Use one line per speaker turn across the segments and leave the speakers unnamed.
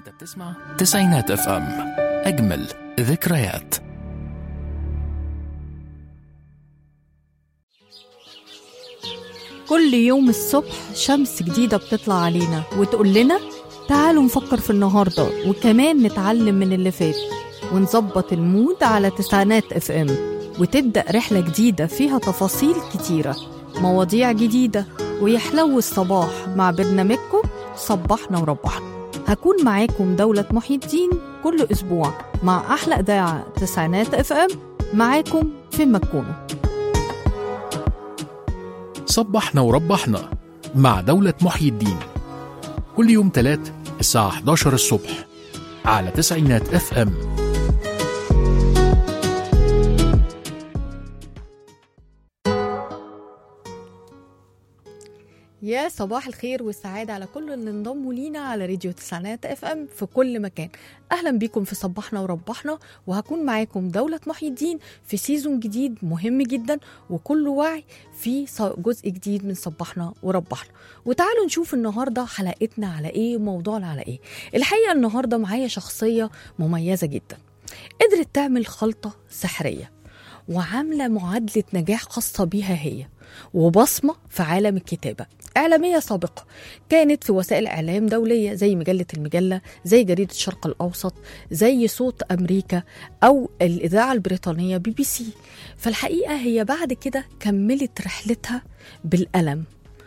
انت بتسمع تسعينات اف ام اجمل ذكريات
كل يوم الصبح شمس جديدة بتطلع علينا وتقول لنا تعالوا نفكر في النهاردة وكمان نتعلم من اللي فات ونظبط المود على تسعينات اف ام وتبدأ رحلة جديدة فيها تفاصيل كتيرة مواضيع جديدة ويحلو الصباح مع برنامجكم صبحنا وربحنا هكون معاكم دولة محي الدين كل أسبوع مع أحلى إذاعة تسعينات اف ام معاكم فين ما تكونوا
صبحنا وربحنا مع دولة محيي الدين كل يوم تلات الساعة 11 الصبح على تسعينات اف ام
يا صباح الخير والسعادة على كل اللي انضموا لينا على راديو تسعينات اف ام في كل مكان اهلا بيكم في صبحنا وربحنا وهكون معاكم دولة محي الدين في سيزون جديد مهم جدا وكل وعي في ص- جزء جديد من صبحنا وربحنا وتعالوا نشوف النهاردة حلقتنا على ايه وموضوعنا على ايه الحقيقة النهاردة معايا شخصية مميزة جدا قدرت تعمل خلطة سحرية وعاملة معادلة نجاح خاصة بيها هي وبصمة في عالم الكتابة إعلامية سابقة كانت في وسائل إعلام دولية زي مجلة المجلة زي جريدة الشرق الأوسط زي صوت أمريكا أو الإذاعة البريطانية بي بي سي فالحقيقة هي بعد كده كملت رحلتها بالقلم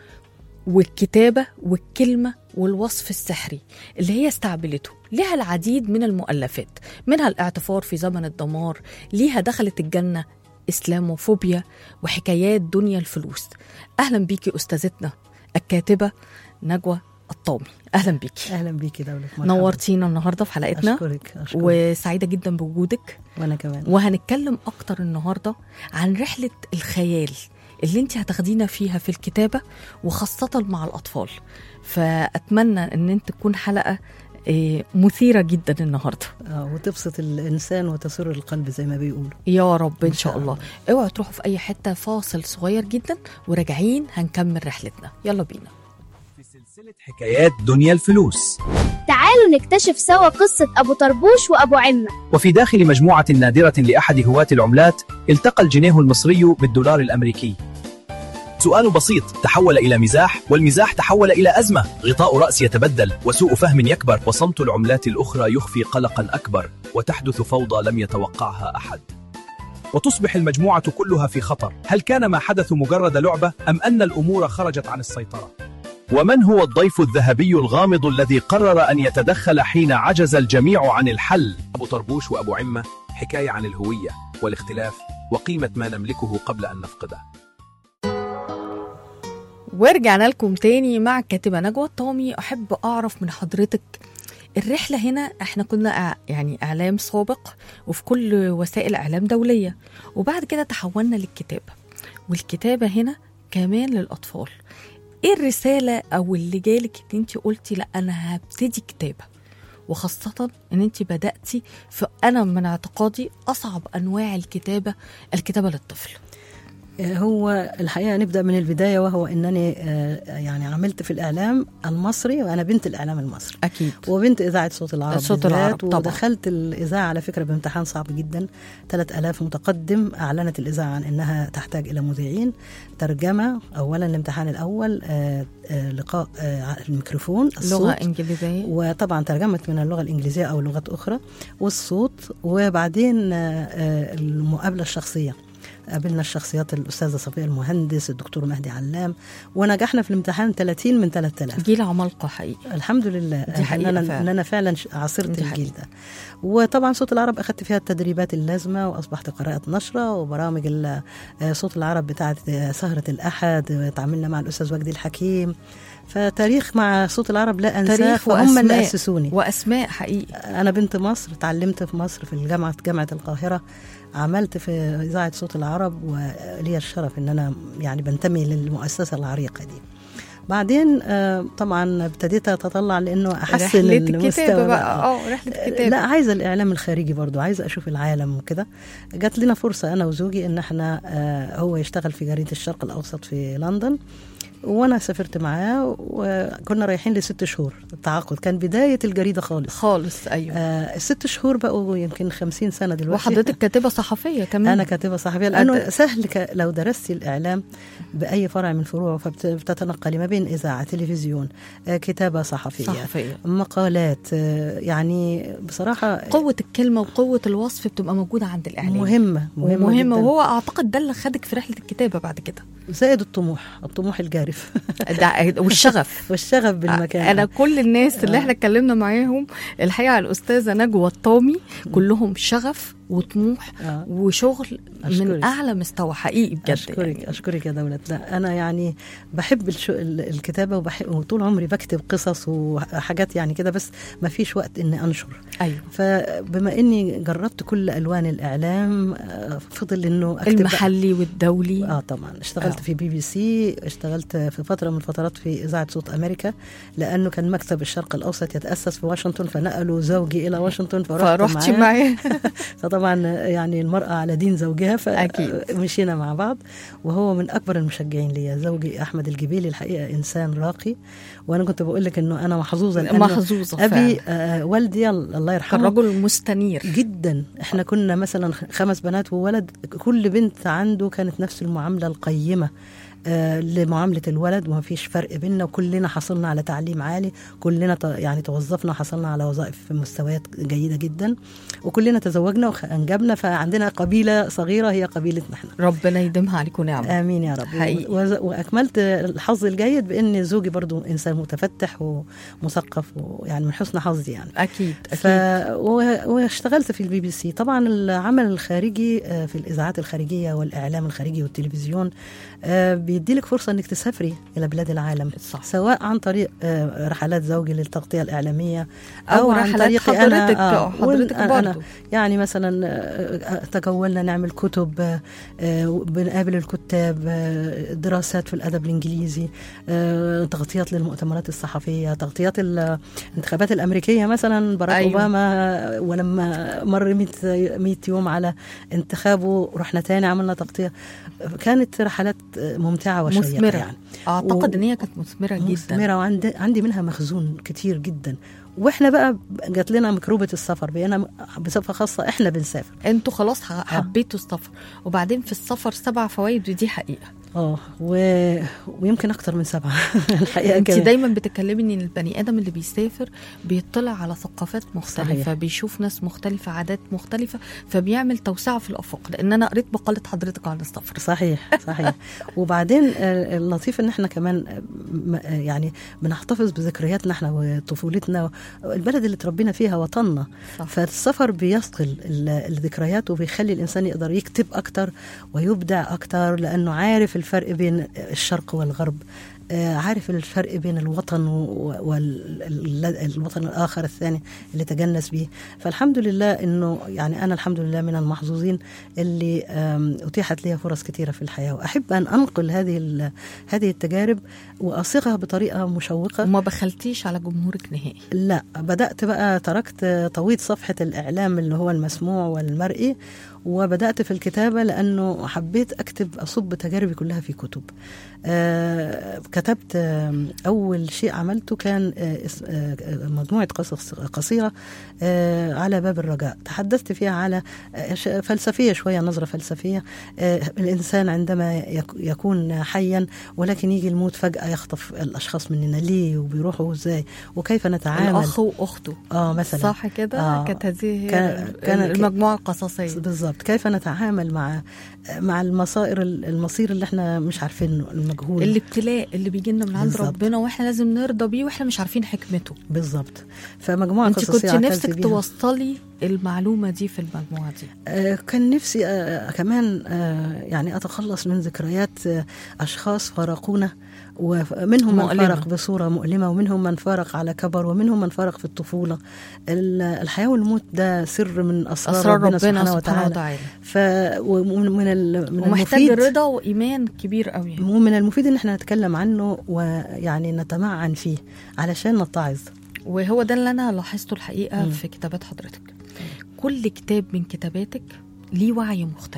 والكتابة والكلمة والوصف السحري اللي هي استعملته لها العديد من المؤلفات منها الاعتفار في زمن الدمار ليها دخلت الجنة إسلاموفوبيا وحكايات دنيا الفلوس أهلا بيكي أستاذتنا الكاتبة نجوى الطامي أهلا بيكي
اهلا بيكي دولة مرحبا.
نورتينا النهاردة في حلقتنا
اشكرك اشكرك
وسعيدة جدا بوجودك
وانا كمان
وهنتكلم اكتر النهارده عن رحله الخيال اللي انت هتاخدينا فيها في الكتابه وخاصه مع الاطفال فاتمنى ان انت تكون حلقه آه، مثيره جدا النهارده
آه وتبسط الانسان وتسر القلب زي ما بيقولوا
يا رب ان
إن
شاء
شاء
الله
الله.
اوعوا تروحوا في اي حته فاصل صغير جدا وراجعين هنكمل رحلتنا يلا بينا
في سلسلة حكايات دنيا الفلوس
تعالوا نكتشف سوا قصة أبو طربوش وأبو عمة
وفي داخل مجموعة نادرة لأحد هواة العملات التقى الجنيه المصري بالدولار الأمريكي سؤال بسيط تحول إلى مزاح والمزاح تحول إلى أزمة غطاء رأس يتبدل وسوء فهم يكبر وصمت العملات الأخرى يخفي قلقا أكبر وتحدث فوضى لم يتوقعها أحد وتصبح المجموعة كلها في خطر هل كان ما حدث مجرد لعبة أم أن الأمور خرجت عن السيطرة؟ ومن هو الضيف الذهبي الغامض الذي قرر أن يتدخل حين عجز الجميع عن الحل؟ أبو طربوش وأبو عمة حكاية عن الهوية والاختلاف وقيمة ما نملكه قبل أن نفقده
ورجعنا لكم تاني مع الكاتبة نجوى الطامي أحب أعرف من حضرتك الرحلة هنا احنا كنا إع- يعني إعلام سابق وفي كل وسائل إعلام دولية وبعد كده تحولنا للكتابة والكتابة هنا كمان للأطفال ايه الرسالة أو اللي جالك ان انت قلتي لا أنا هبتدي كتابة وخاصة ان انت بدأتي في أنا من اعتقادي أصعب أنواع الكتابة الكتابة للطفل
آه، هو الحقيقه نبدا من البدايه وهو انني آه، يعني عملت في الاعلام المصري وانا بنت الاعلام المصري
أكيد
وبنت اذاعه صوت العرب
صوت
بالذات،
العرب طبعاً.
ودخلت الاذاعه على فكره بامتحان صعب جدا 3000 متقدم اعلنت الاذاعه عن انها تحتاج الى مذيعين ترجمه اولا الامتحان الاول آه، آه، لقاء آه، على الميكروفون
لغة
الصوت
إنجليزية
وطبعا ترجمت من اللغه الانجليزيه او لغات اخرى والصوت وبعدين آه، آه، المقابله الشخصيه قابلنا الشخصيات الاستاذه صفيه المهندس الدكتور مهدي علام ونجحنا في الامتحان 30 من 3000
جيل عمالقة حقيقي
الحمد لله
دي حقيقة
ان انا
فعلا.
ان انا فعلا ش- عاصرت
دي
الجيل
حقيقة.
ده وطبعا صوت العرب اخذت فيها التدريبات اللازمه واصبحت قراءه نشره وبرامج ال- آه، صوت العرب بتاعه آه، سهره الاحد آه، تعاملنا مع الاستاذ وجدي الحكيم فتاريخ مع صوت العرب لا انساه
تاريخ
فهم اللي
وأسماء.
اسسوني
واسماء حقيقي
انا بنت مصر تعلمت في مصر في الجامعه جامعه القاهره عملت في اذاعه صوت العرب ولي الشرف ان انا يعني بنتمي للمؤسسه العريقه دي بعدين آه، طبعا ابتديت اتطلع لانه احسن
رحلة
المستوى
الكتابة بقى اه رحلة الكتابة
لا عايزه الاعلام الخارجي برضو عايزه اشوف العالم وكده جات لنا فرصه انا وزوجي ان احنا آه، هو يشتغل في جريده الشرق الاوسط في لندن وانا سافرت معاه وكنا رايحين لست شهور التعاقد كان بدايه الجريده خالص
خالص ايوه
آه الست شهور بقوا يمكن خمسين سنه دلوقتي
وحضرتك كاتبه صحفيه كمان
انا كاتبه صحفيه لانه
أت-
سهل ك... لو درستي الاعلام باي فرع من فروعه فبتتنقلي ما بين اذاعه تلفزيون آه كتابه صحفيه
صحفيه
مقالات آه يعني بصراحه
قوه الكلمه وقوه الوصف بتبقى موجوده عند الاعلام
مهمه مهمه,
مهمة
جداً.
وهو اعتقد ده اللي خدك في رحله الكتابه بعد كده
زائد الطموح الطموح الجارف
ده والشغف
والشغف بالمكان
انا كل الناس اللي احنا اتكلمنا معاهم الحقيقه الاستاذه نجوى الطامي كلهم شغف وطموح
آه.
وشغل من
أشكرك.
اعلى مستوى حقيقي بجد
اشكرك
يعني.
اشكرك يا دولت لا انا يعني بحب الشو ال- الكتابه وبحب وطول عمري بكتب قصص وحاجات يعني كده بس ما فيش وقت اني انشر
ايوه
فبما اني جربت كل الوان الاعلام آه، فضل انه اكتب
المحلي والدولي
اه طبعا اشتغلت
آه.
في بي بي سي اشتغلت في فتره من الفترات في اذاعه صوت امريكا لانه كان مكتب الشرق الاوسط يتاسس في واشنطن فنقلوا زوجي الى واشنطن فرحت
فرحتي
معاه.
معاه
فطبعا يعني المرأة على دين زوجها
أكيد.
فمشينا مع بعض وهو من أكبر المشجعين ليا زوجي أحمد الجبيلي الحقيقة إنسان راقي وأنا كنت بقول لك إنه أنا محظوظة لأنه
محظوظه
أبي
فعلا.
آه والدي الله
كان
يرحمه
رجل مستنير
جدا احنا كنا مثلا خمس بنات وولد كل بنت عنده كانت نفس المعامله القيمه آه لمعامله الولد وما فيش فرق بيننا وكلنا حصلنا على تعليم عالي كلنا ت- يعني توظفنا وحصلنا على وظائف في مستويات جيده جدا وكلنا تزوجنا وانجبنا فعندنا قبيله صغيره هي قبيلتنا احنا
ربنا يديمها عليكم نعمه
امين يا رب
حقيقي.
وز- واكملت الحظ الجيد بان زوجي برضو انسان متفتح ومثقف ويعني من حسن حظي يعني
اكيد
ف...
اكيد
و- واشتغلت في البي بي سي طبعا العمل الخارجي آه، في الاذاعات الخارجيه والاعلام الخارجي والتلفزيون آه، بيديلك فرصه انك تسافري الى بلاد العالم
صح
سواء عن طريق آه، رحلات زوجي للتغطيه الاعلاميه
او
عن
رحلات
طريقي
حضرتك
آه،
حضرتك
وأنا-
برضه
يعني مثلا آه، تجولنا نعمل كتب آه، آه، بنقابل الكتاب آه، دراسات في الادب الانجليزي آه، تغطيات للمؤتمرات الصحفيه تغطيات الانتخابات الامريكيه مثلا باراك
أيوة.
أيوة. اوباما ولما مر 100 100 يوم على انتخابه رحنا تاني عملنا تغطيه كانت رحلات ممتعه وشيقه
مثمرة.
يعني
اعتقد
و-
ان هي كانت مثمره جدا
مثمرة وعندي عندي منها مخزون كتير جدا واحنا بقى جات لنا ميكروبة السفر بقينا بصفة خاصة احنا بنسافر
انتوا خلاص ح- حبيتوا السفر وبعدين في السفر سبع فوائد ودي حقيقه
اه و... ويمكن اكتر من سبعة الحقيقة
انت
كمان.
دايما بتتكلمي ان البني ادم اللي بيسافر بيطلع على ثقافات مختلفه
صحيح.
بيشوف ناس مختلفه عادات مختلفه فبيعمل توسعه في الافق لان انا قريت مقاله حضرتك عن السفر
صحيح صحيح وبعدين آه، اللطيف ان احنا كمان آه، م- آه، يعني بنحتفظ بذكرياتنا احنا وطفولتنا البلد اللي تربينا فيها وطننا
صح.
فالسفر بيصقل ال- الذكريات وبيخلي الانسان يقدر يكتب اكتر ويبدع اكتر لانه عارف الفرق بين الشرق والغرب آه، عارف الفرق بين الوطن والوطن الاخر الثاني اللي تجنس به فالحمد لله انه يعني انا الحمد لله من المحظوظين اللي آم، اتيحت لي فرص كثيره في الحياه واحب ان انقل هذه ال- هذه التجارب واصيغها بطريقه مشوقه
وما بخلتيش على جمهورك نهائي
لا بدأت بقى تركت طويت صفحة الإعلام اللي هو المسموع والمرئي وبدأت في الكتابة لأنه حبيت أكتب أصب تجاربي كلها في كتب آه كتبت آه أول شيء عملته كان آه اس- آه مجموعة قصص قصيرة آه على باب الرجاء تحدثت فيها على آه ش- فلسفية شوية نظرة فلسفية آه الإنسان عندما يك- يكون حيا ولكن يجي الموت فجأة يخطف الأشخاص مننا ليه وبيروحوا إزاي وكيف نتعامل
الاخ واخته
اه مثلا
صح كده
آه.
كانت هذه هي
كان- كان-
المجموعه القصصيه
بالظبط كيف نتعامل مع مع المصائر المصير اللي احنا مش عارفينه المجهول
الابتلاء اللي بيجي لنا من عند
بالظبط.
ربنا واحنا لازم نرضى بيه واحنا مش عارفين حكمته
بالظبط فمجموعه
انت
قصصيه
كنت
اعتز
نفسك
بيها.
توصلي المعلومه دي في المجموعه دي
آه، كان نفسي آه، كمان آه، يعني اتخلص من ذكريات آه، اشخاص فارقونا ومنهم من
مؤلمة.
فارق بصوره مؤلمه ومنهم من فارق على كبر ومنهم من فارق في الطفوله ال- الحياه والموت ده سر من اسرار,
اسرار
ربنا,
ربنا
سبحانه
سبحانه
وتعالى
وتعالى
ف ومن من ال- من
ومحتاج
المفيد
رضا وايمان كبير قوي
ومن المفيد ان احنا نتكلم عنه ويعني نتمعن فيه علشان نتعظ
وهو ده اللي انا لاحظته الحقيقه
مم.
في كتابات حضرتك كل كتاب من كتاباتك ليه وعي مختلف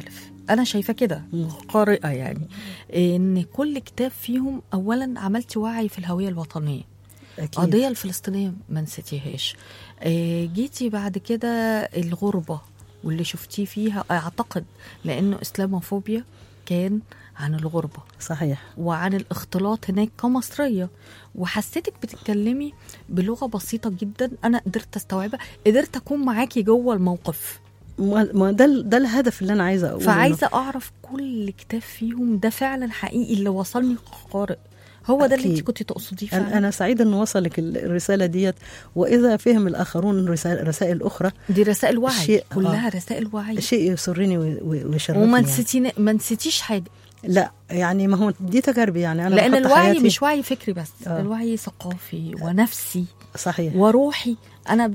انا شايفه كده
مم.
قارئه يعني ان كل كتاب فيهم اولا عملتي وعي في الهويه الوطنيه
اكيد
القضيه الفلسطينيه ما نسيتيهاش آه، جيتي بعد كده الغربه واللي شفتيه فيها اعتقد لانه اسلاموفوبيا كان عن الغربه
صحيح
وعن الاختلاط هناك كمصريه وحسيتك بتتكلمي بلغه بسيطه جدا انا قدرت استوعبها قدرت اكون معاكي جوه الموقف
ما ما ده ال- ده الهدف اللي انا عايزه اقوله
فعايزه اعرف كل كتاب فيهم ده فعلا حقيقي اللي وصلني قارئ هو ده اللي انت
أكيد.
كنت تقصديه فعلا
أنا, أنا سعيدة أن وصلك ال- الرسالة ديت وإذا فهم الآخرون رسائل, رسائل أخرى
دي رسائل وعي
شيء-
كلها رسائل وعي
شيء يسرني و- و- ويشرفني
وما
يعني.
نسيتي ما نسيتيش حاجه
لا يعني ما هو دي تجاربي يعني أنا
لان
بحط
الوعي
حياتي
مش وعي فكري بس
آه.
الوعي ثقافي ونفسي
صحيح
وروحي انا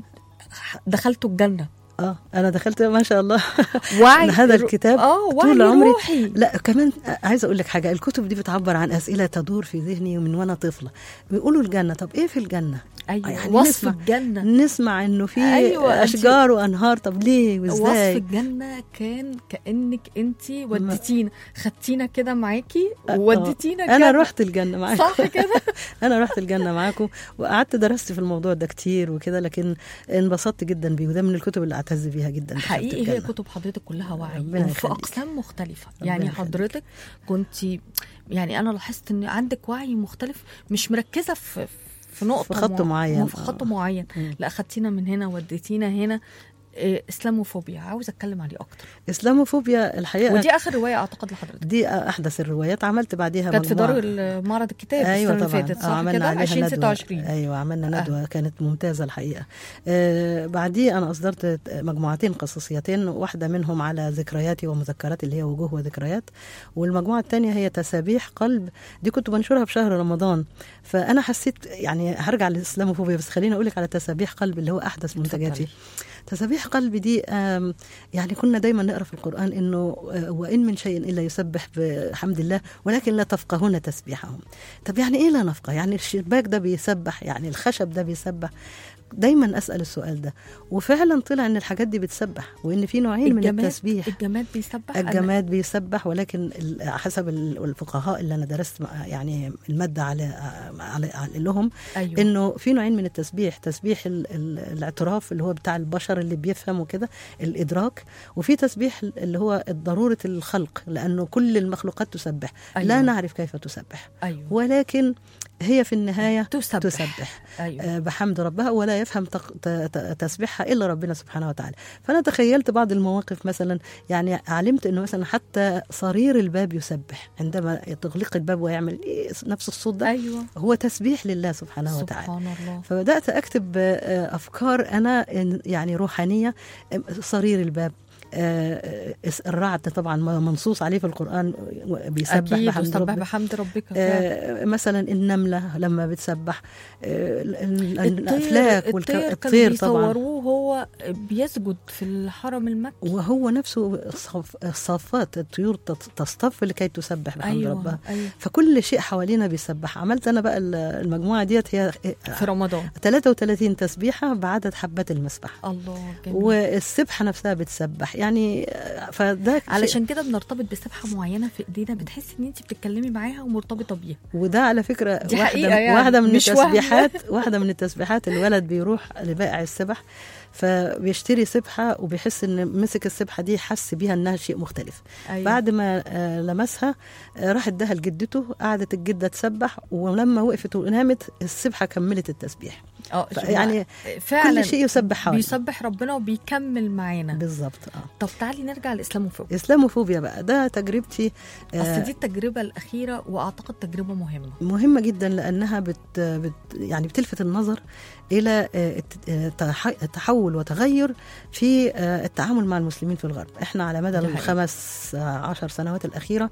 دخلت الجنه
اه انا دخلت ما شاء الله
وعي
هذا الكتاب
اه وعي
طول عمري
روحي
لا كمان عايزه اقول لك حاجه الكتب دي بتعبر عن اسئله تدور في ذهني من وانا طفله بيقولوا الجنه طب ايه في الجنه
ايوه
يعني
وصف
نسمع-
الجنه
نسمع انه في
أيوة، أنت-
اشجار وانهار طب ليه
وصف
وازاي
الجنه كان كانك انت وديتينا خدتينا كده معاكي ووديتينا
انا
الجنة.
رحت الجنه معاكم
صح كده
انا رحت الجنه معاكم وقعدت درست في الموضوع ده كتير وكده لكن انبسطت جدا بيه وده من الكتب اللي اعتز بيها جدا دخلت
حقيقي هي
الجنة.
كتب حضرتك كلها وعي
ربنا
وفي
يخليك.
اقسام مختلفه
ربنا
يعني
يخليك.
حضرتك كنت يعني انا لاحظت ان عندك وعي مختلف مش مركزه في في نقطه
في خط
مع-
معين.
في خط
آه.
معين
مم.
لا خدتينا من هنا وديتينا هنا إيه، اسلاموفوبيا عاوزه اتكلم عليه اكتر
اسلاموفوبيا الحقيقه
ودي اخر روايه اعتقد لحضرتك
دي احدث الروايات عملت بعديها
كانت في دار
مجموعة.
معرض الكتاب
ايوه
السنه
طبعا
اللي فاتت
آه،
صح
عملنا
كده
عليها
2026
ندوة. ايوه عملنا
آه.
ندوه كانت ممتازه الحقيقه آه بعديه انا اصدرت مجموعتين قصصيتين واحده منهم على ذكرياتي ومذكراتي اللي هي وجوه وذكريات والمجموعه الثانيه هي تسابيح قلب دي كنت بنشرها في شهر رمضان فانا حسيت يعني هرجع للاسلاموفوبيا بس خليني اقول لك على تسابيح قلب اللي هو احدث منتجاتي تسابيح قلبي دي آم، يعني كنا دايما نقرا في القران انه آه، وان من شيء الا يسبح بحمد الله ولكن لا تفقهون تسبيحهم طب يعني ايه لا نفقه يعني الشباك ده بيسبح يعني الخشب ده بيسبح دايما اسال السؤال ده وفعلا طلع ان الحاجات دي بتسبح وان في نوعين من
الجماد
التسبيح
الجماد بيسبح أنا-
الجماد بيسبح ولكن ال- حسب ال- الفقهاء اللي انا درست مع- يعني الماده على على, على لهم
ايوه
انه في نوعين من التسبيح تسبيح ال ال الاعتراف اللي هو بتاع البشر اللي بيفهم وكده الادراك وفي تسبيح اللي هو ضروره الخلق لانه كل المخلوقات تسبح
أيوة.
لا نعرف كيف تسبح
ايوه
ولكن هي في النهايه
تسبح
تسبح
ايوه
آه، بحمد ربها ولا يفهم تق- ت- ت- تسبيحها الا ربنا سبحانه وتعالى فانا تخيلت بعض المواقف مثلا يعني علمت انه مثلا حتى صرير الباب يسبح عندما تغلق الباب ويعمل إيه نفس الصوت ده
ايوه
هو تسبيح لله سبحانه وتعالى
سبحان الله
فبدات اكتب آه، افكار انا إن- يعني روحانيه آه، صرير الباب آه، آه، الرعد طبعا منصوص عليه في القران بيسبح
اكيد
بحمد
وسبح
ربه
بحمد ربك فعلا.
آه، مثلا النمله لما بتسبح آه، ال- ال-
الطير
الافلاك والك-
الطير,
الطير
كانوا
طبعا
بيصوروه وهو بيسجد في الحرم المكي
وهو نفسه الصف- الصافات الطيور تت- تصطف لكي تسبح بحمد
ايوه
ربها
ايوه
فكل شيء حوالينا بيسبح عملت انا بقى ال- المجموعه ديت هي
في رمضان
33 تسبيحه بعدد حبات المسبح
الله جميل
والسبحه نفسها بتسبح يعني آه، فده شيء-
علشان كده بنرتبط بسبحه معينه في ايدينا بتحسي ان انت بتتكلمي معاها ومرتبطه بيها
وده على فكره
دي
واحده
حقيقة يعني،
واحده من
مش وهم.
التسبيحات واحده من التسبيحات الولد بيروح لبائع السبح فبيشتري سبحه وبيحس ان مسك السبحه دي حس بيها انها شيء مختلف
أيوة.
بعد ما آه، لمسها آه، راح اداها لجدته قعدت الجده تسبح ولما وقفت ونامت السبحه كملت التسبيح
اه
ف- يعني
فعلا
كل شيء يسبح حوالي
بيسبح ربنا وبيكمل معانا
بالظبط اه
طب تعالي نرجع للاسلاموفوبيا
اسلاموفوبيا بقى ده تجربتي آه،
اصل دي التجربه الاخيره واعتقد تجربه مهمه
مهمة جدا لأنها بت بت يعني بتلفت النظر إلى آه، الت- آه، تح- تحول وتغير في آه، التعامل مع المسلمين في الغرب إحنا على مدى
دي حقيقة.
الخمس آه، عشر سنوات الأخيرة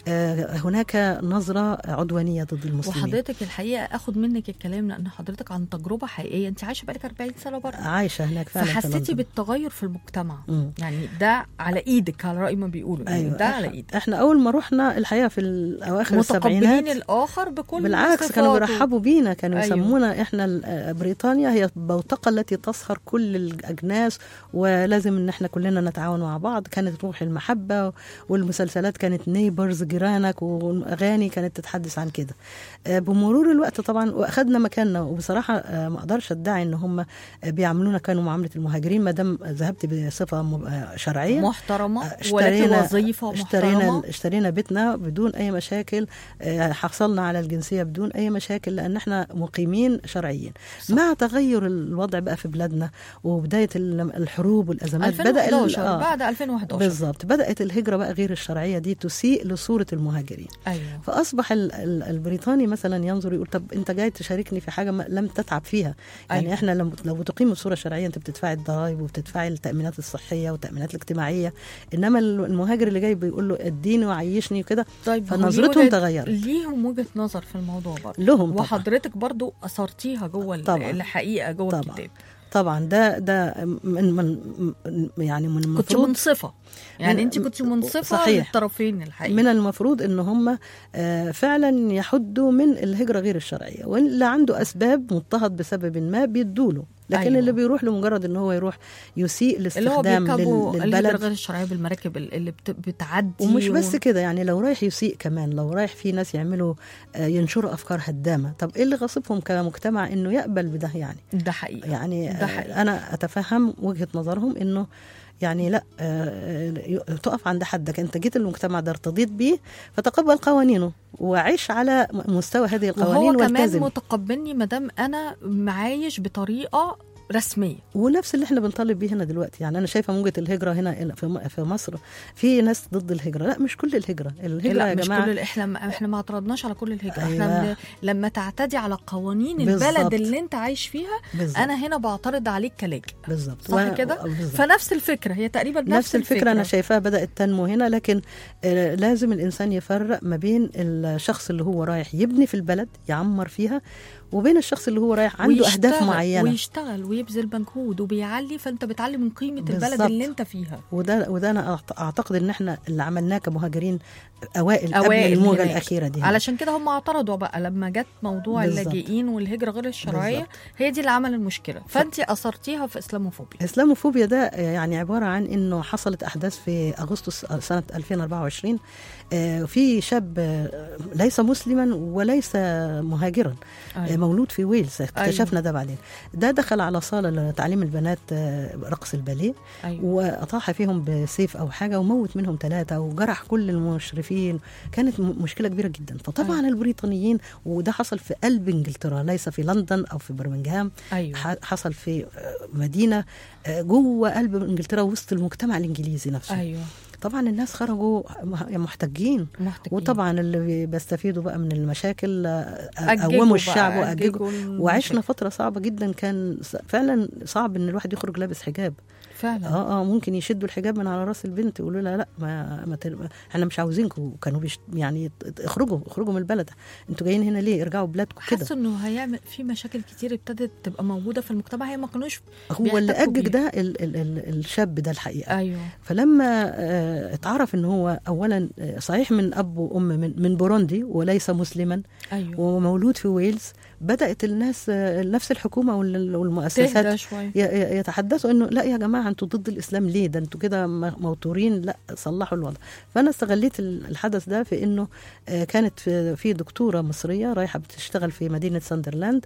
آه، هناك نظره عدوانيه ضد المسلمين
وحضرتك الحقيقه اخد منك الكلام لان حضرتك عن تجربه حقيقيه انت عايشه بقالك 40 سنه بره
عايشه هناك فعلا في
فحسيتي
لندن.
بالتغير في المجتمع
مم.
يعني ده على ايدك على راي ما بيقولوا يعني
ايوه
ده على
إح-
ايدك
احنا اول ما رحنا الحقيقه في اواخر
متقبلين
السبعينات
الاخر بكل
بالعكس كانوا
صفاته.
بيرحبوا بينا كانوا
أيوة.
يسمونا احنا ال- آه، بريطانيا هي البوتقه التي تصهر كل الاجناس ولازم ان احنا كلنا نتعاون مع بعض كانت روح المحبه والمسلسلات كانت نيبرز جيرانك واغاني كانت تتحدث عن كده آه، بمرور الوقت طبعا واخدنا مكاننا وبصراحه آه، ما اقدرش ادعي ان هم آه، بيعاملونا كانوا معامله المهاجرين ما دام ذهبت بصفه م- آه، شرعيه
محترمه
آه،
ولكن وظيفه
اشترينا
محترمه
اشترينا بيتنا بدون اي مشاكل آه، حصلنا على الجنسيه بدون اي مشاكل لان احنا مقيمين شرعيين
صح.
مع تغير الوضع بقى في بلادنا وبدايه ال- الحروب والازمات بدا ال-
2011
آه،
بعد 2011
بالظبط بدات الهجره بقى غير الشرعيه دي تسيء لصوره المهاجرين
ايوه
فاصبح ال- ال- البريطاني مثلا ينظر يقول طب انت جاي تشاركني في حاجه ما- لم تتعب فيها يعني
أيوة.
احنا لو لو بتقيم الصوره الشرعيه انت بتدفعي الضرائب وبتدفعي التامينات الصحيه والتامينات الاجتماعيه انما ال- المهاجر اللي جاي بيقول له اديني وعيشني وكده
طيب هو
فنظرتهم
ليه وجهة-
تغيرت.
ليهم وجهه نظر في الموضوع برضه
لهم طبعا
وحضرتك برضو اثرتيها جوه ال-
طبعاً.
الحقيقه جوه
طبعاً.
الكتاب
طبعا ده ده من من من- يعني من
كنت
المفروض
منصفه يعني
من-
انت كنت منصفه
صحيح.
للطرفين الحقيقه
من المفروض ان هم آه، فعلا يحدوا من الهجره غير الشرعيه واللي عنده اسباب مضطهد بسبب ما بيدوا له لكن
أيوة.
أيوة. اللي بيروح لمجرد ان هو يروح يسيء
اللي هو
الاستخدام
بيركبوا
لل-
الهجرة
للبلد
غير الشرعيه بالمراكب ال- اللي بت- بتعدي
ومش
و-
بس كده يعني لو رايح يسيء كمان لو رايح في ناس يعملوا آه، ينشروا افكار هدامه طب ايه اللي غاصبهم كمجتمع انه يقبل بده يعني
ده حقيقي
يعني
ده حقيقي.
آه، انا اتفهم وجهه نظرهم انه يعني لا آه، آه، تقف عند حدك انت جيت المجتمع ده ارتضيت بيه فتقبل قوانينه وعيش على مستوى هذه القوانين
وهو كمان
والتزم
متقبلني ما دام انا معايش بطريقه رسميه
ونفس اللي احنا بنطالب بيه هنا دلوقتي يعني انا شايفه موجه الهجره هنا في م- في مصر في ناس ضد الهجره لا مش كل الهجره الهجره
لا
يا
مش
جماعه
كل ال- احنا ما احنا ما اعترضناش على كل الهجره
أيوة.
احنا بن- لما تعتدي على قوانين
بالظبط.
البلد اللي انت عايش فيها
بالظبط
انا هنا بعترض عليك كلاجئ
بالظبط
صح
وأنا-
كده؟
بالظبط.
فنفس الفكره هي تقريبا نفس,
نفس الفكرة أنا شايفاها بدأت تنمو هنا لكن آه، لازم الإنسان يفرق ما بين الشخص اللي هو رايح يبني في البلد يعمر فيها وبين الشخص اللي هو رايح عنده أهداف
ويشتغل-
معينة
ويشتغل ويبذل مجهود وبيعلي فانت بتعلي من قيمه البلد
بالظبط.
اللي انت فيها
وده وده أنا أعت- أعتقد إن إحنا اللي عملناه كمهاجرين أوائل, قبل
أوائل
الموجة
هناك.
الأخيرة دي
علشان كده هم اعترضوا بقى لما جت موضوع
بالظبط.
اللاجئين والهجره غير الشرعيه
بالظبط.
هي دي اللي عمل المشكله فانت اثرتيها في اسلاموفوبيا
الاسلاموفوبيا ده يعني عباره عن انه حصلت احداث في اغسطس سنه 2024 آه، في شاب آه، ليس مسلما وليس مهاجرا
أيوة.
مولود في ويلز اكتشفنا ده بعدين ده دخل على صاله لتعليم البنات آه، رقص الباليه
ايوه
واطاح فيهم بسيف او حاجه وموت منهم ثلاثه وجرح كل المشرفين كانت م- مشكله كبيره جدا فطبعا
أيوة.
البريطانيين وده حصل في قلب انجلترا ليس في لندن او في برمنجهام
ايوه
ح- حصل في آه، مدينه آه، جوه قلب انجلترا وسط المجتمع الانجليزي نفسه
ايوه
طبعا الناس خرجوا مه- محتجين
محتاجين
وطبعا اللي بي- بيستفيدوا بقى من المشاكل آه،
أججوا
قوموا
بقى،
الشعب واججوا
أججوا المشاكل.
وعشنا فتره صعبه جدا كان س- فعلا صعب ان الواحد يخرج لابس حجاب
فعلا
اه اه ممكن يشدوا الحجاب من على راس البنت يقولوا لها لا ما, ما تل... احنا مش عاوزينكم كانوا بيش... يعني ت- اخرجوا اخرجوا من البلد انتوا جايين هنا ليه ارجعوا بلادكم كده
حاسه انه هيعمل في مشاكل كتير ابتدت تبقى موجوده في المجتمع هي ما كانوش
هو اللي
بيحتكوا
اجج
بيه.
ده ال... ال... ال... الشاب ده الحقيقه
ايوه
فلما آه، اتعرف ان هو اولا آه، صحيح من اب وام من, من بوروندي وليس مسلما
ايوه
ومولود في ويلز بدات الناس آه، نفس الحكومه وال- والمؤسسات
تهدى شويه
ي- ي- يتحدثوا انه لا يا جماعه انتوا ضد الاسلام ليه ده انتوا كده م- موتورين لا صلحوا الوضع فانا استغليت ال- الحدث ده في انه آه، كانت في في دكتوره مصريه رايحه بتشتغل في مدينه ساندرلاند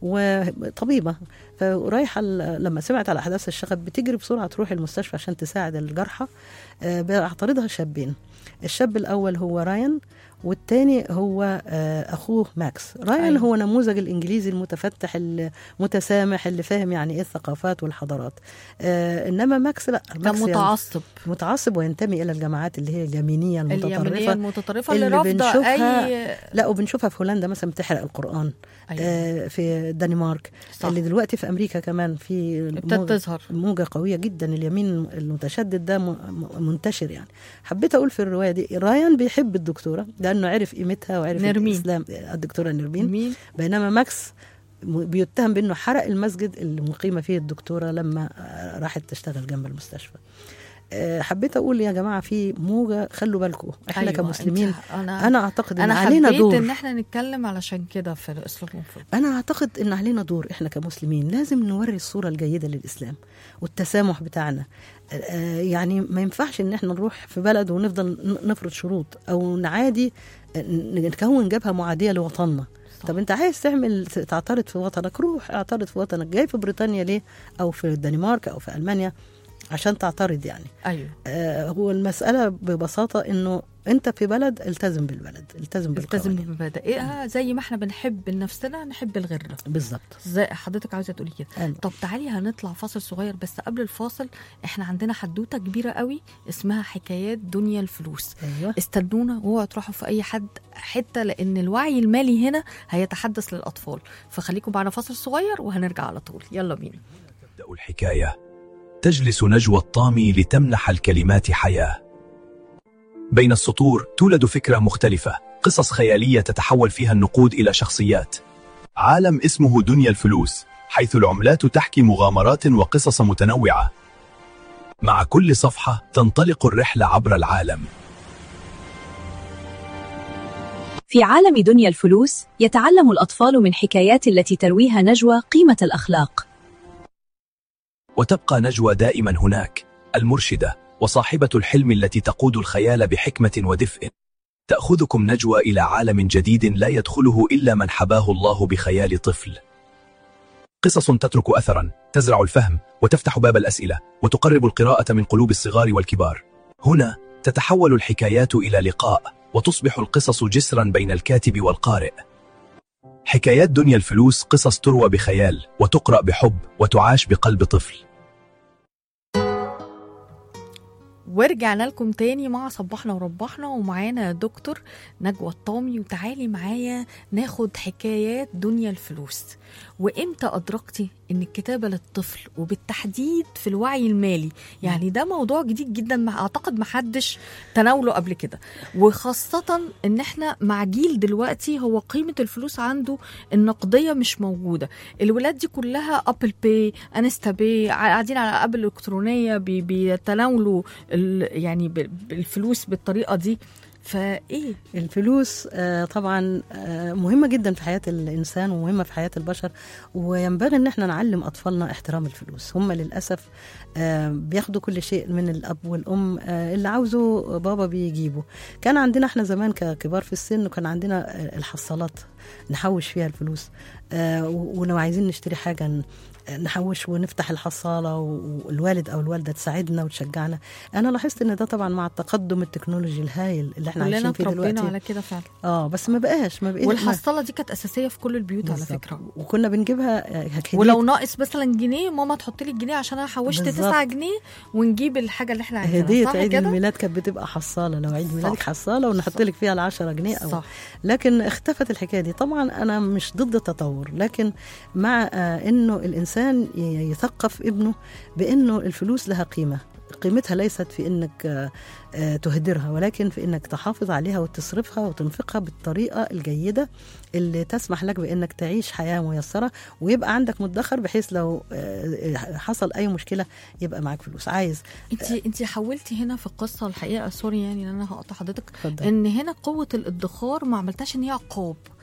وطبيبه فرايحه ال- لما سمعت على احداث الشغب بتجري بسرعه تروح المستشفى عشان تساعد الجرحى آه، بيعترضها شابين الشاب الاول هو رايان والتاني هو آه، اخوه ماكس رايان
أيوة.
هو نموذج الانجليزي المتفتح المتسامح اللي فاهم يعني ايه الثقافات والحضارات آه، انما ماكس لا
كان
ماكس يعني
متعصب
متعصب وينتمي الى الجماعات اللي هي اليمينيه
اليمنيه
المتطرفه
المتطرفه اللي,
اللي
رافضه
بنشوفها
اي
لا وبنشوفها في هولندا مثلا بتحرق القران
أيوة.
آه، في الدنمارك
صح.
اللي دلوقتي في امريكا كمان في
ابتدت
موجة-
تظهر
موجة قوية جدا اليمين المتشدد ده م- م- منتشر يعني حبيت أقول في الرواية دي رايان بيحب الدكتورة لأنه عرف قيمتها وعرف
نرمين.
الإسلام الدكتورة نرمين
مين
بينما ماكس م- بيتهم بأنه حرق المسجد اللي مقيمة فيه الدكتورة لما آه، راحت تشتغل جنب المستشفى آه، حبيت أقول يا جماعة في موجة خلوا بالكم إحنا
أيوة،
كمسلمين
أنت- انا
أنا أعتقد إن
انا
علينا
حبيت
دور
ان احنا نتكلم علشان كده في الاسلام المفروض
أنا أعتقد إن علينا دور إحنا كمسلمين لازم نوري الصورة الجيدة للإسلام والتسامح بتاعنا آه، يعني ما ينفعش إن إحنا نروح في بلد ونفضل ن- نفرض شروط أو نعادي آه، ن- نكون جبهة معادية لوطننا
صح.
طب انت عايز تعمل تعترض في وطنك روح اعترض في وطنك جاي في بريطانيا ليه او في الدنمارك او في المانيا عشان تعترض يعني
ايوه
آه هو المساله ببساطه انه انت في بلد التزم بالبلد التزم
التزم
بالقوانين
بمبادئها زي ما احنا بنحب لنفسنا نحب لغيرنا
بالظبط
زي حضرتك عاوزه تقولي كده
أنا.
طب تعالي هنطلع فاصل صغير بس قبل الفاصل احنا عندنا حدوته كبيره قوي اسمها حكايات دنيا الفلوس
ايوه
استنونا واوعوا تروحوا في اي حد حته لان الوعي المالي هنا هيتحدث للاطفال فخليكم معنا فاصل صغير وهنرجع على طول يلا بينا
تبدأ الحكاية تجلس نجوى الطامي لتمنح الكلمات حياة بين السطور تولد فكرة مختلفة قصص خيالية تتحول فيها النقود إلى شخصيات عالم اسمه دنيا الفلوس حيث العملات تحكي مغامرات وقصص متنوعة مع كل صفحة تنطلق الرحلة عبر العالم
في عالم دنيا الفلوس يتعلم الأطفال من حكايات التي ترويها نجوى قيمة الأخلاق
وتبقى نجوى دائما هناك المرشدة وصاحبة الحلم التي تقود الخيال بحكمة ودفء تأخذكم نجوى إلى عالم جديد لا يدخله إلا من حباه الله بخيال طفل قصص تترك أثرا تزرع الفهم وتفتح باب الأسئلة وتقرب القراءة من قلوب الصغار والكبار هنا تتحول الحكايات إلى لقاء وتصبح القصص جسرا بين الكاتب والقارئ حكايات دنيا الفلوس قصص تروى بخيال وتقرأ بحب وتعاش بقلب طفل
ورجعنا لكم تاني مع صباحنا وربحنا ومعانا دكتور نجوى الطامي وتعالي معايا ناخد حكايات دنيا الفلوس وامتى ادركتي ان الكتابه للطفل وبالتحديد في الوعي المالي يعني ده موضوع جديد جدا ما اعتقد ما حدش تناوله قبل كده وخاصه ان احنا مع جيل دلوقتي هو قيمه الفلوس عنده النقديه مش موجوده الولاد دي كلها ابل باي انستا باي قاعدين على ابل الكترونيه بي- بيتناولوا ال- يعني ب- بالفلوس بالطريقه دي فايه
الفلوس آه، طبعا آه، مهمة جدا في حياة الإنسان ومهمة في حياة البشر وينبغي إن احنا نعلم أطفالنا احترام الفلوس هم للأسف آه، بياخدوا كل شيء من الأب والأم آه، اللي عاوزه بابا بيجيبه كان عندنا احنا زمان ككبار في السن وكان عندنا آه، الحصالات نحوش فيها الفلوس آه، و- ولو عايزين نشتري حاجة ن- نحوش ونفتح الحصالة والوالد أو الوالدة تساعدنا وتشجعنا أنا لاحظت إن ده طبعا مع التقدم التكنولوجي الهائل اللي احنا
كلنا
عايشين فيه
اتربينا
دلوقتي
على كده فعلا
اه بس ما بقاش ما بقيش
والحصاله دي كانت اساسيه في كل البيوت على
بالظبط.
فكره
وكنا بنجيبها آه، هدية
ولو ناقص مثلا جنيه ماما تحط لي الجنيه عشان انا حوشت
بالظبط.
9 جنيه ونجيب الحاجه اللي احنا عايزينها
هدية
صح
عيد
كده؟
الميلاد كانت بتبقى حصالة لو عيد
صح.
ميلادك حصالة ونحط
صح.
لك فيها العشرة جنيه أو
صح
لكن اختفت الحكايه دي طبعا انا مش ضد التطور لكن مع آه، انه الانسان ي- يثقف ابنه بانه الفلوس لها قيمه قيمتها ليست في انك آه، آه، تهدرها ولكن في انك تحافظ عليها وتصرفها وتنفقها بالطريقه الجيده اللي تسمح لك بانك تعيش حياه ميسره ويبقى عندك مدخر بحيث لو آه، حصل اي مشكله يبقى معاك فلوس عايز
انت انت حولتي هنا في القصه الحقيقه سوري يعني ان انا هقطع حضرتك
اتفضل
ان هنا قوه الادخار ما عملتهاش ان هي عقاب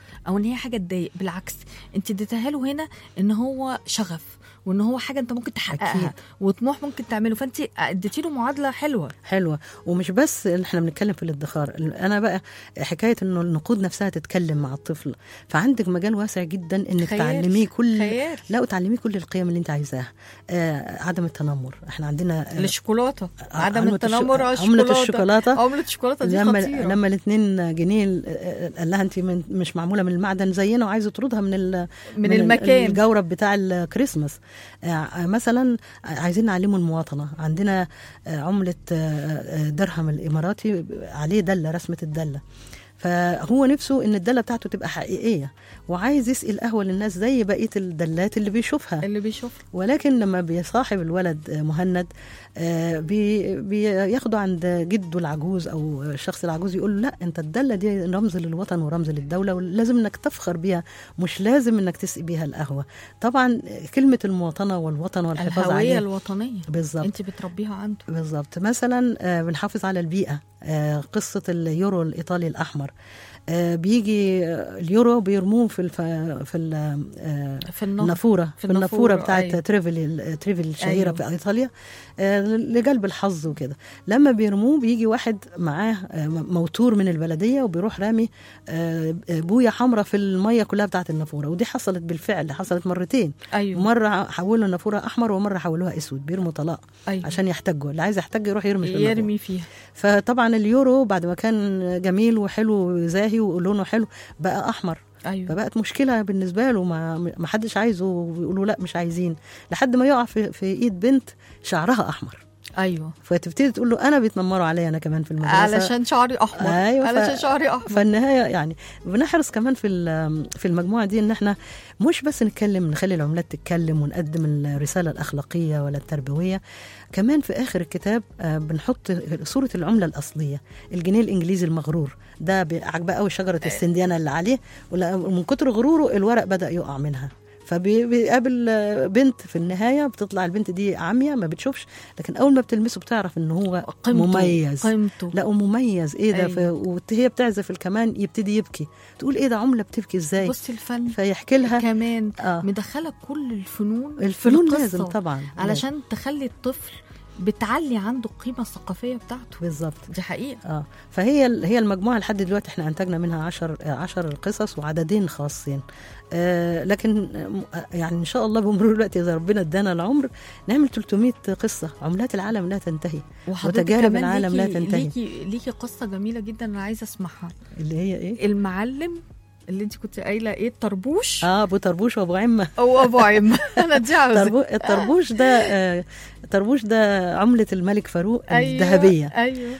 او ان هي حاجه تضايق بالعكس انت اديتها له هنا ان هو شغف وان هو حاجه انت ممكن تحققها
أكيد.
وطموح ممكن تعمله فانت اديتي له معادله حلوه
حلوه ومش بس إن احنا بنتكلم في الادخار انا بقى حكايه انه النقود نفسها تتكلم مع الطفل فعندك مجال واسع جدا انك
خيال.
تعلميه كل
خيال
لا وتعلميه كل القيم اللي انت عايزاها آه عدم التنمر احنا عندنا آه
الشوكولاته عدم
عملة
التنمر على
الش- عملة
الشوكولاته
الشوكولاتة
عمله الشوكولاته دي
لما
خطيره
لما الاثنين جنيه آه، قال لها انت من مش معموله من المعدن زينا وعايز يطردها من ال
من المكان.
الجورب بتاع الكريسماس آه، مثلا عايزين نعلمه المواطنه عندنا آه، عمله آه، آه، درهم الاماراتي عليه دله رسمه الدله فهو نفسه ان الدله بتاعته تبقى حقيقيه وعايز يسقي قهوه للناس زي بقيه الدلات اللي بيشوفها
اللي بيشوف
ولكن لما بيصاحب الولد آه، مهند آه، بي- بياخده عند جده العجوز او الشخص العجوز يقول له لا انت الدله دي رمز للوطن ورمز للدوله ولازم انك تفخر بيها مش لازم انك تسقي بيها القهوه طبعا كلمه المواطنه والوطن والحفاظ
الهويه
عليها
الوطنيه
بالظبط
انت بتربيها عنده
بالظبط مثلا آه، بنحافظ على البيئه آه، قصه اليورو الايطالي الاحمر آه، بيجي آه، اليورو بيرموه في الف... في ال... آه،
في النهر
النافوره
في
في النافوره
النافورة،
بتاعت
أيوة.
تريفل تريفل الشهيره
أيوة.
في ايطاليا آه، لجلب الحظ وكده لما بيرموه بيجي واحد معاه آه، موتور من البلديه وبيروح رامي آه، آه، بويه حمراء في الميه كلها بتاعت النافوره ودي حصلت بالفعل حصلت مرتين
ايوه
مره حولوا النافوره احمر ومره حولوها اسود بيرموا طلاق
ايوه
عشان يحتجوا اللي عايز يحتج يروح يرمي في النافوره
يرمي فيها
فطبعا اليورو بعد ما كان جميل وحلو وزاهي ولونه حلو بقى احمر
ايوه
فبقت مشكله بالنسبه له ما ما حدش عايزه ويقولوا لا مش عايزين لحد ما يقع في, في ايد بنت شعرها احمر
ايوه
فتبتدي تقول له انا بيتنمروا عليا انا كمان في المدرسه
علشان شعري احمر
أيوة، ف-
علشان شعري احمر
فالنهايه يعني بنحرص كمان في ال- في المجموعه دي ان احنا مش بس نتكلم نخلي العملات تتكلم ونقدم الرساله الاخلاقيه ولا التربويه كمان في اخر الكتاب آه، بنحط صوره العمله الاصليه الجنيه الانجليزي المغرور ده بي- عاجباه قوي شجره السنديانه اللي عليه ولا- ومن كتر غروره الورق بدا يقع منها فبيقابل آه، بنت في النهايه بتطلع البنت دي عاميه ما بتشوفش لكن اول ما بتلمسه بتعرف ان هو
قيمته
مميز
قيمته
لا ومميز ايه ده
أيوة.
وهي بتعزف الكمان يبتدي يبكي تقول ايه ده عمله بتبكي ازاي
بصي الفن
فيحكي لها
كمان
آه.
مدخله كل الفنون في
الفنون
القصة.
لازم طبعا
علشان تخلي الطفل بتعلي عنده القيمه الثقافيه بتاعته
بالظبط
دي حقيقه
اه فهي هي المجموعه لحد دلوقتي احنا انتجنا منها 10 10 قصص وعددين خاصين آه لكن آه، يعني ان شاء الله بمرور الوقت اذا ربنا ادانا العمر نعمل 300 قصه عملات العالم لا تنتهي
وحضرتك
وتجارب
كمان
العالم لا
ليكي-
تنتهي.
ليكي ليكي قصه جميله جدا انا عايزه اسمعها
اللي هي ايه
المعلم اللي انت كنت قايله ايه الطربوش
اه ابو طربوش وابو عمه
او ابو عم انا دي عاوزة
طربو- الطربوش ده آه، الطربوش ده عملة الملك فاروق
أيوة،
الذهبية
ايوه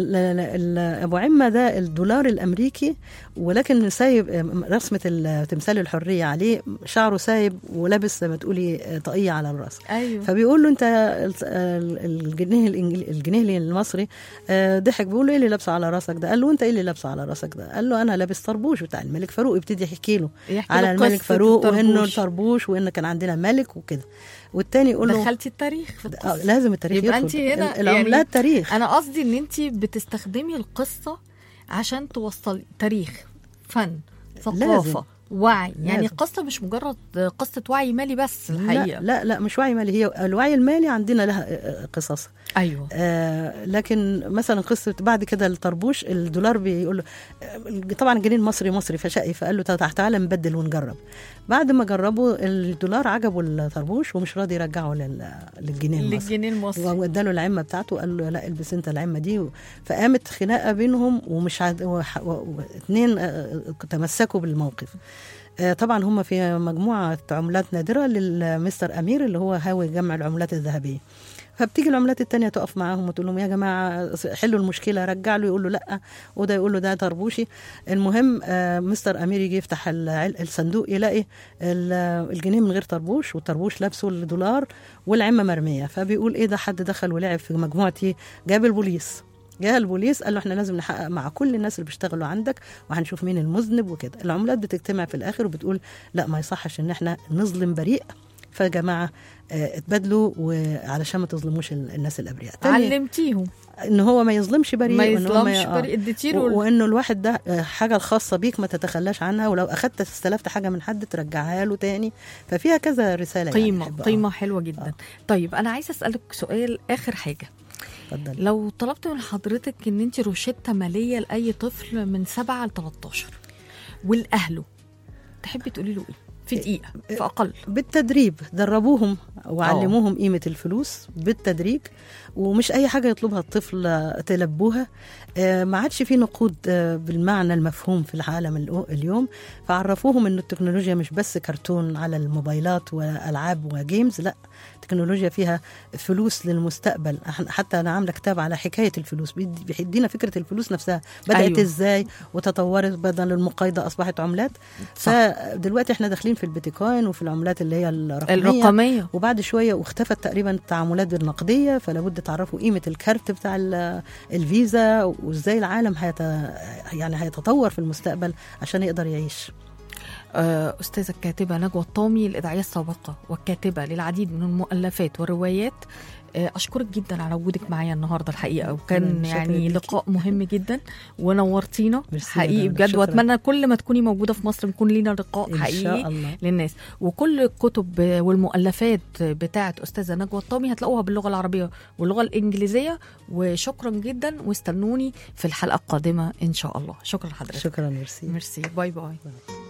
وابو عمه ده الدولار الامريكي ولكن سايب آه، رسمه ال- تمثال الحريه عليه شعره سايب ولابس زي ما تقولي آه، طاقيه على الراس
ايوه
فبيقول له انت ال- ال- الجنيه الإنجل- الجنيه المصري آه، ضحك بيقول له ايه اللي لابسه على راسك ده قال له انت ايه اللي لابسه على راسك ده قال له انا لابس طربوش بتاع الملك فاروق يبتدي يحكي له
يحكي
على
له
الملك
قصة
فاروق وانه
الطربوش.
الطربوش وان كان عندنا ملك وكده والتاني يقول له
دخلتي التاريخ في
آه،
القصه
لازم التاريخ
يبقى
يدخل.
انت هنا
العملات
يعني
تاريخ
انا قصدي ان انت بتستخدمي القصه عشان توصلي تاريخ فن ثقافه
لازم.
وعي يعني
لازم.
القصه مش مجرد قصه وعي مالي بس
لا
الحقيقه
لا لا مش وعي مالي هي الوعي المالي عندنا لها آه، قصص
ايوه
آه لكن مثلا قصه بعد كده الطربوش الدولار بيقول له آه، طبعا الجنيه المصري مصري فشقي فقال له تعالى تعالى نبدل ونجرب بعد ما جربوا الدولار عجبه الطربوش ومش راضي يرجعه لل- للجنيه المصري
للجنيه المصري
واداله العمه بتاعته قال له لا البس انت العمه دي فقامت خناقه بينهم ومش عاد وح- و- و- اتنين آه، تمسكوا بالموقف آه، طبعا هم في مجموعه عملات نادره للمستر امير اللي هو هاوي جمع العملات الذهبيه فبتيجي العملات التانية تقف معاهم وتقول لهم يا جماعة حلوا المشكلة رجع له يقول له لأ وده يقول له ده طربوشي المهم آه، مستر أمير يجي يفتح العل- الصندوق يلاقي ال- الجنيه من غير طربوش والطربوش لابسه الدولار والعمة مرمية فبيقول إيه ده حد دخل ولعب في مجموعتي جاب البوليس جاء البوليس قال له احنا لازم نحقق مع كل الناس اللي بيشتغلوا عندك وهنشوف مين المذنب وكده العملات بتجتمع في الاخر وبتقول لا ما يصحش ان احنا نظلم بريء فيا جماعه آه، اتبادلوا وعلشان ما تظلموش ال- الناس الابرياء تاني
علمتيهم
ان هو ما يظلمش بريء
ما
وإن هو
يظلمش
آه.
بريء اديتي
و-
له
وانه الواحد ده آه، حاجه الخاصه بيك ما تتخلاش عنها ولو اخدت استلفت حاجه من حد ترجعها له تاني ففيها كذا رساله يعني
قيمه
أحب- آه،
قيمه حلوه جدا طيب انا عايزه اسالك سؤال اخر حاجه
اتفضلي
لو طلبت من حضرتك ان انت روشته ماليه لاي طفل من 7 ل 13 والاهله تحبي تقولي له ايه في دقيقه في اقل
بالتدريب دربوهم وعلموهم قيمة الفلوس بالتدريج ومش أي حاجة يطلبها الطفل آه، تلبوها آه، ما عادش في نقود آه، بالمعنى المفهوم في العالم الأو- اليوم فعرفوهم أن التكنولوجيا مش بس كرتون على الموبايلات وألعاب وجيمز لا التكنولوجيا فيها فلوس للمستقبل إحنا- حتى أنا عاملة كتاب على حكاية الفلوس بيدي- بيدينا فكرة الفلوس نفسها بدأت
أيوة.
أيوه. إزاي وتطورت بدل المقايضة أصبحت عملات
صح.
فدلوقتي احنا داخلين في البيتكوين وفي العملات اللي هي الرقميه
الرقميه
وبعد شويه واختفت تقريبا التعاملات بالنقديه فلا بد تعرفوا قيمه الكارت بتاع ال- الفيزا وازاي العالم هيت يعني هيتطور في المستقبل عشان يقدر يعيش
آه، أستاذة الكاتبة نجوى الطامي الإذاعية السابقة والكاتبة للعديد من المؤلفات والروايات آه، أشكرك جدا على وجودك معايا النهاردة الحقيقة وكان
شكراً
يعني
ليكي.
لقاء مهم جدا ونورتينا
ميرسي يا
حقيقي
دولة،
بجد
شكراً.
وأتمنى كل ما تكوني موجودة في مصر نكون لينا لقاء
ان
حقيقي
شاء الله
للناس وكل الكتب والمؤلفات بتاعه أستاذة نجوى الطامي هتلاقوها باللغة العربية واللغة الإنجليزية وشكرا جدا واستنوني في الحلقة القادمة إن شاء الله شكرا لحضرتك
شكرا ميرسي
ميرسي باي باي